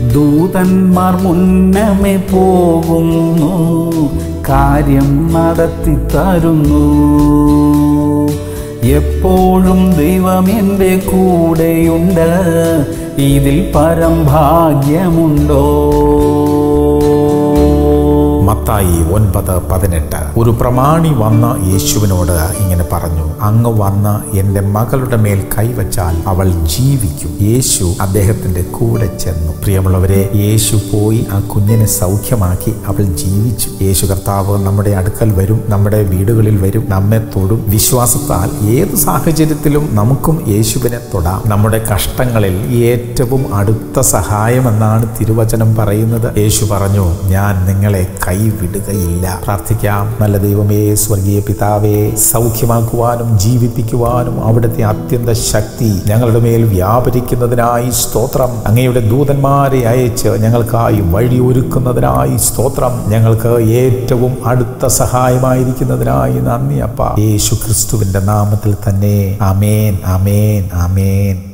ദൂതന്മാർ മുന്നമേ പോകുന്നു കാര്യം നടത്തി തരുന്നു എപ്പോഴും ദൈവം എൻ്റെ കൂടെയുണ്ട് ഇതിൽ പരം ഭാഗ്യമുണ്ടോ മത്തായി ഒൻപത് പതിനെട്ട് ഒരു പ്രമാണി വന്ന യേശുവിനോട് ഇങ്ങനെ പറഞ്ഞു അങ്ങ് വന്ന് എൻ്റെ മകളുടെ മേൽ കൈവച്ചാൽ അവൾ ജീവിക്കും യേശു അദ്ദേഹത്തിന്റെ കൂടെ ചെന്നു പ്രിയമുള്ളവരെ യേശു പോയി ആ കുഞ്ഞിനെ സൗഖ്യമാക്കി അവൾ ജീവിച്ചു യേശു കർത്താവ് നമ്മുടെ അടുക്കൽ വരും നമ്മുടെ വീടുകളിൽ വരും നമ്മെ തൊടും വിശ്വാസത്താൽ ഏത് സാഹചര്യത്തിലും നമുക്കും യേശുവിനെ തൊടാം നമ്മുടെ കഷ്ടങ്ങളിൽ ഏറ്റവും അടുത്ത സഹായമെന്നാണ് തിരുവചനം പറയുന്നത് യേശു പറഞ്ഞു ഞാൻ നിങ്ങളെ കൈവിടുകയില്ല പ്രാർത്ഥിക്കാം നല്ല ദൈവമേ സ്വർഗീയ പിതാവേ സൗഖ്യമാക്കുവാനും ജീവിപ്പിക്കുവാനും അവിടുത്തെ അത്യന്ത ശക്തി ഞങ്ങളുടെ മേൽ വ്യാപരിക്കുന്നതിനായി സ്തോത്രം അങ്ങയുടെ ദൂതന്മാരെ അയച്ച് ഞങ്ങൾക്കായി വഴി ഒരുക്കുന്നതിനായി സ്തോത്രം ഞങ്ങൾക്ക് ഏറ്റവും അടുത്ത സഹായമായിരിക്കുന്നതിനായി നന്ദി അപ്പ യേശു ക്രിസ്തുവിന്റെ നാമത്തിൽ തന്നെ അമേൻ അമേൻ അമേൻ